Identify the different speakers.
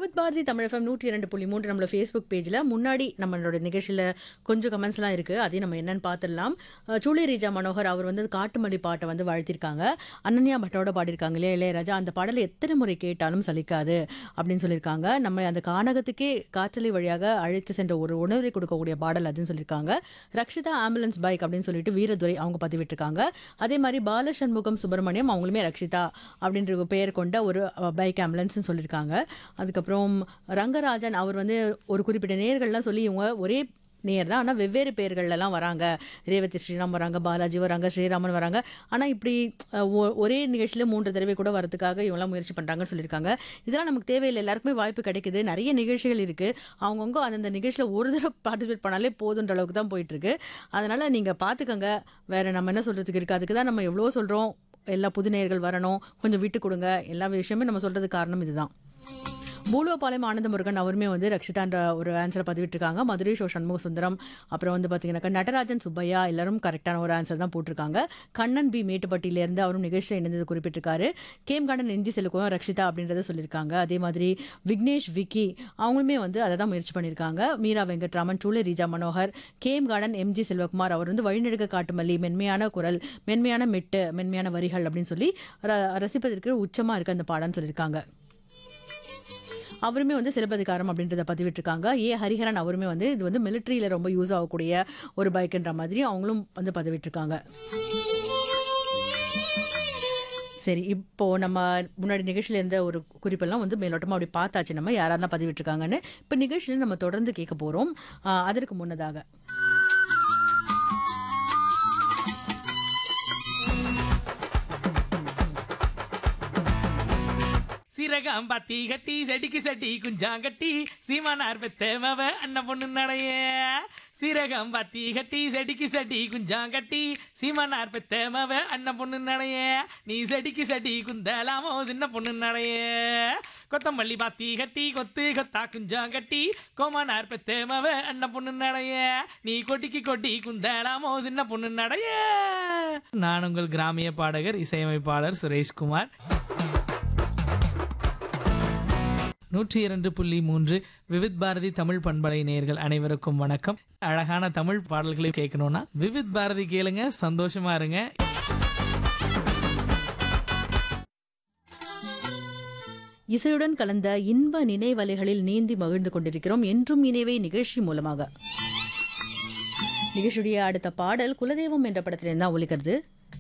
Speaker 1: Vividh Bharathi Tamil FM நூற்றி இரண்டு புள்ளி மூன்று நம்மளோட ஃபேஸ்புக் பேஜில் முன்னாடி நம்மளோட நிகழ்ச்சியில் கொஞ்சம் கமெண்ட்ஸ்லாம் இருக்குது அதையும் நம்ம என்னன்னு பார்த்துடலாம் அஹ் சூளி ரீஜா மனோகர் அவர் வந்து காட்டுமல்லி பாட்டை வந்து வாழ்த்திருக்காங்க அனன்யா பட்டோட பாடியிருக்காங்க இல்லையா இளையராஜா அந்த பாடலை எத்தனை முறை கேட்டாலும் சலிக்காது அப்படின்னு சொல்லியிருக்காங்க நம்ம அந்த கானகத்துக்கே காற்றலை வழியாக அழைத்து சென்ற ஒரு உணர்வை கொடுக்கக்கூடிய பாடல் அதுன்னு சொல்லியிருக்காங்க ரக்ஷிதா ஆம்புலன்ஸ் பைக் அப்படின்னு சொல்லிட்டு வீரதுரை அவங்க பதிவிட்டிருக்காங்க அதே மாதிரி பாலசண்முகம் சுப்பிரமணியம் அவங்களுமே ரக்ஷிதா அப்படின்ற ஒரு பெயர் கொண்ட ஒரு பைக் ஆம்புலன்ஸ்னு சொல்லியிருக்காங்க அதுக்கப்புறம் ரங்கராஜன் அவர் வந்து ஒரு குறிப்பிட்ட நேர்கள்லாம் சொல்லி இவங்க ஒரே நேர் தான் ஆனால் வெவ்வேறு பெயர்கள்லாம் வராங்க ரேவதி ஸ்ரீராம் வராங்க பாலாஜி வராங்க ஸ்ரீராமன் வராங்க ஆனால் இப்படி அஹ், ஒ- ஒரே நிகழ்ச்சியில் மூன்று தடவை கூட வரதுக்காக இவங்களாம் முயற்சி பண்ணுறாங்கன்னு சொல்லியிருக்காங்க இதெல்லாம் நமக்கு தேவையில்லை எல்லாருக்குமே வாய்ப்பு கிடைக்குது நிறைய நிகழ்ச்சிகள் இருக்குது அவங்கவுங்க அந்தந்த நிகழ்ச்சியில் ஒரு தடவை பார்ட்டிசிபேட் பண்ணாலே போதுன்ற அளவுக்கு தான் போயிட்டுருக்கு அதனால் நீங்கள் பார்த்துக்கங்க வேறு நம்ம என்ன சொல்கிறதுக்கு இருக்குது அதுக்கு தான் நம்ம எவ்வளோ சொல்கிறோம் எல்லா புது நேயர்கள் வரணும் கொஞ்சம் விட்டு கொடுங்க எல்லா விஷயமே நம்ம சொல்கிறதுக்கு காரணம் இதுதான் பூலோபாளையம் ஆனந்த முருகன் அவருமே வந்து ரக்ஷிதான்ற ஒரு ஆன்சரை பதிவிட்டிருக்காங்க மதுரை ஷோ சண்முக சுந்தரம் அப்புறம் வந்து பார்த்தீங்கன்னாக்கா நடராஜன் சுப்பையா எல்லாரும் கரெக்டான ஒரு ஆன்சர் தான் போட்டிருக்காங்க கண்ணன் பி மேட்டுப்பட்டியிலேருந்து அவரும் நிகழ்ச்சியில் இணைந்தது குறிப்பிட்டிருக்காரு கேம் கார்டன் என்ஜி செலுக்கும் ரக்ஷிதா அப்படின்றத சொல்லியிருக்காங்க அதே மாதிரி விக்னேஷ் விக்கி அவங்களுமே வந்து அதை தான் முயற்சி பண்ணியிருக்காங்க Meera Venkatraman Choolai Reeja Manohar game garden MG Selvakumar அவர் வந்து வழிநெடுக்க காட்டுமல்லி மென்மையான குரல் மென்மையான மெட்டு மென்மையான வரிகள் அப்படின்னு சொல்லி ர- ரசிப்பதற்கு உச்சமாக இருக்கு அந்த பாடம்னு சொல்லியிருக்காங்க அவருமே வந்து சிலப்பதிகாரம் அப்படின்றத பதிவிட்டிருக்காங்க ஏ ஹரிஹரன் அவருமே வந்து இது வந்து மிலிட்ரியில் ரொம்ப யூஸ் ஆகக்கூடிய ஒரு பைக்குன்ற மாதிரி அவங்களும் வந்து பதிவிட்டிருக்காங்க சரி இப்போ நம்ம முன்னாடி நிகழ்ச்சியில் இருந்த ஒரு குறிப்பெல்லாம் வந்து மேலோட்டமாக அப்படி பார்த்தாச்சு நம்ம யாரெல்லாம் பதிவிட்டிருக்காங்கன்னு இப்போ நிகழ்ச்சியில் நம்ம தொடர்ந்து கேட்க போகிறோம் அதற்கு முன்னதாக
Speaker 2: சீரகம் பத்தி கட்டி செடிக்கு செடி குஞ்சாங்கட்டி சீமானார் பெத்தேமவ அண்ணன் பொண்ணு நடைய சீரகம் பத்தி கட்டி செடிக்கு செடி குஞ்சாங்கட்டி சீமானார் பெத்தேமவ அண்ணன் பொண்ணு நடைய நீ செடிக்கு செடி குந்தலாமோ சின்ன பொண்ணு நடைய கொத்தமல்லி பாத்தி கட்டி கொத்து கொத்தா குஞ்சாங்கட்டி கோமானார் பெத்தேமவ அண்ணன் பொண்ணு நடைய நீ கொட்டிக்கு கொட்டி குந்தலாமோ சின்ன பொண்ணு நடைய நான் உங்கள் கிராமிய பாடகர் இசையமைப்பாளர் சுரேஷ்குமார் நூற்றி இரண்டு புள்ளி மூன்று விவித் பாரதி தமிழ் பண்பலை நேயர்கள் அனைவருக்கும் வணக்கம் அழகான தமிழ் பாடல்களை கேட்கணும்னா விவித் பாரதி கேளுங்க சந்தோஷமா இருங்க
Speaker 1: இசையுடன் கலந்த இன்ப நினைவலைகளில் நீந்தி மகிழ்ந்து கொண்டிருக்கிறோம் என்றும் இணைவே நிகழ்ச்சி மூலமாக நிகழ்ச்சியுடைய அடுத்த பாடல் குலதெய்வம் என்ற படத்திலிருந்து தான் ஒலிக்கிறது